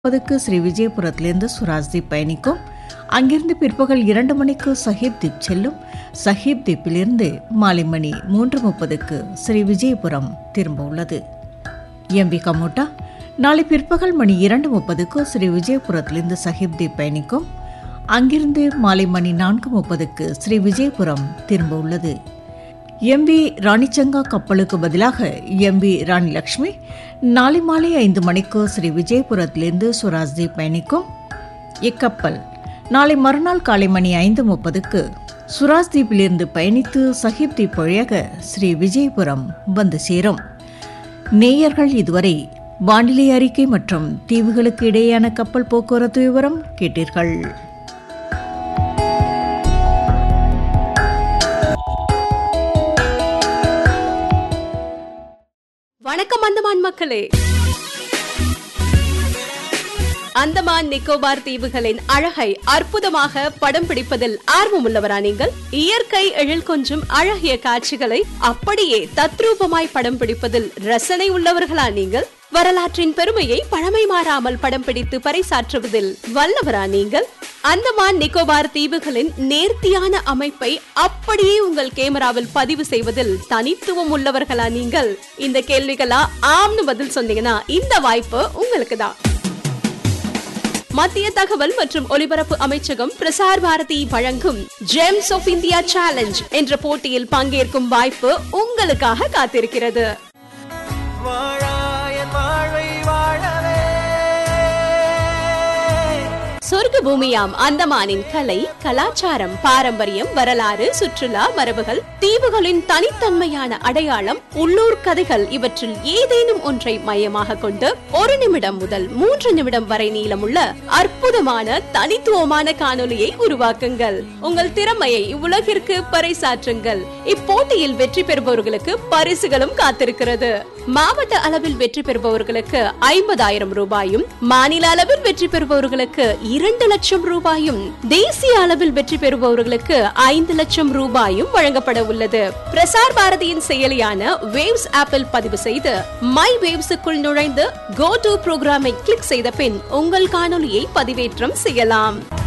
முப்பதுக்கு ஸ்ரீ விஜயபுரத்திலிருந்து சுராஜ்தீப் பயணிக்கும் அங்கிருந்து பிற்பகல் இரண்டு மணிக்கு சஹீப் தீப் செல்லும் சஹீப் தீப்பிலிருந்து மாலை மணி மூன்று முப்பதுக்கு ஸ்ரீ விஜயபுரம் திரும்ப உள்ளது எம்பி கமோட்டா நாளை பிற்பகல் மணி இரண்டு முப்பதுக்கு ஸ்ரீ விஜயபுரத்திலிருந்து சஹீப் தீப் பயணிக்கும் அங்கிருந்து மாலை மணி நான்கு முப்பதுக்கு ஸ்ரீ விஜயபுரம் திரும்ப உள்ளது எம்பி ராணிச்சங்கா கப்பலுக்கு பதிலாக எம்பி ராணி லக்ஷ்மி நாளை மாலை ஐந்து மணிக்கு ஸ்ரீ விஜயபுரத்திலிருந்து சுராஜ்தீப் பயணிக்கும் இக்கப்பல் நாளை மறுநாள் காலை மணி ஐந்து முப்பதுக்கு சுராஜ்தீப்பிலிருந்து பயணித்து சஹிப் தீப் வழியாக ஸ்ரீ விஜயபுரம் வந்து சேரும் நேயர்கள் இதுவரை வானிலை அறிக்கை மற்றும் தீவுகளுக்கு இடையேயான கப்பல் போக்குவரத்து விவரம் கேட்டீர்கள் வணக்கம் அந்தமான் மக்களே அந்தமான் நிக்கோபார் தீவுகளின் அழகை அற்புதமாக படம் பிடிப்பதில் ஆர்வமுள்ளவரா நீங்கள் இயற்கை எழில் கொஞ்சும் அழகிய காட்சிகளை அப்படியே தத்ரூபமாய் படம் பிடிப்பதில் ரசனை உள்ளவர்களா நீங்கள் வரலாற்றின் பெருமையை பழமை மாறாமல் படம் பிடித்து பறைசாற்றுவதில் வல்லவரா நீங்கள் அந்தமான் நிக்கோபார் தீவுகளின் நேர்த்தியான அமைப்பை அப்படியே உங்கள் கேமராவில் பதிவு செய்வதில் தனித்துவம் உள்ளவர்களா நீங்கள் இந்த கேள்விகளா ஆம்னு பதில் சொன்னீங்கன்னா இந்த வாய்ப்பு உங்களுக்கு தான் மத்திய தகவல் மற்றும் ஒலிபரப்பு அமைச்சகம் பிரசார் பாரதி வழங்கும் ஜெம்ஸ் ஆஃப் இந்தியா சேலஞ்ச் என்ற போட்டியில் பங்கேற்கும் வாய்ப்பு உங்களுக்காக காத்திருக்கிறது வாழாயன் வாழ்வை வாழவே சொர்க்க பூமியாம் அந்தமானின் கலை கலாச்சாரம் பாரம்பரியம் வரலாறு சுற்றுலா மரபுகள் தீவுகளின் தனித்தன்மையான அடையாளம் உள்ளூர் கதைகள் இவற்றில் ஏதேனும் ஒன்றை மையமாக கொண்டு ஒரு நிமிடம் முதல் மூன்று நிமிடம் வரை நீளமுள்ள அற்புதமான தனித்துவமான காணொலியை உருவாக்குங்கள் உங்கள் திறமையை உலகிற்கு பறைசாற்றுங்கள் இப்போட்டியில் வெற்றி பெறுபவர்களுக்கு பரிசுகளும் காத்திருக்கிறது மாவட்ட அளவில் வெற்றி பெறுபவர்களுக்கு ஐம்பதாயிரம் ரூபாயும் மாநில அளவில் வெற்றி பெறுபவர்களுக்கு இரண்டு லட்சம் ரூபாயும் தேசிய அளவில் வெற்றி பெறுபவர்களுக்கு ஐந்து லட்சம் ரூபாயும் வழங்கப்பட உள்ளது பிரசார் பாரதியின் செயலியான வேவ்ஸ் ஆப்பில் பதிவு செய்து மை வேவ்ஸுக்குள் நுழைந்து கோ டு புரோகிராமை கிளிக் செய்த பின் உங்கள் காணொலியை பதிவேற்றம் செய்யலாம்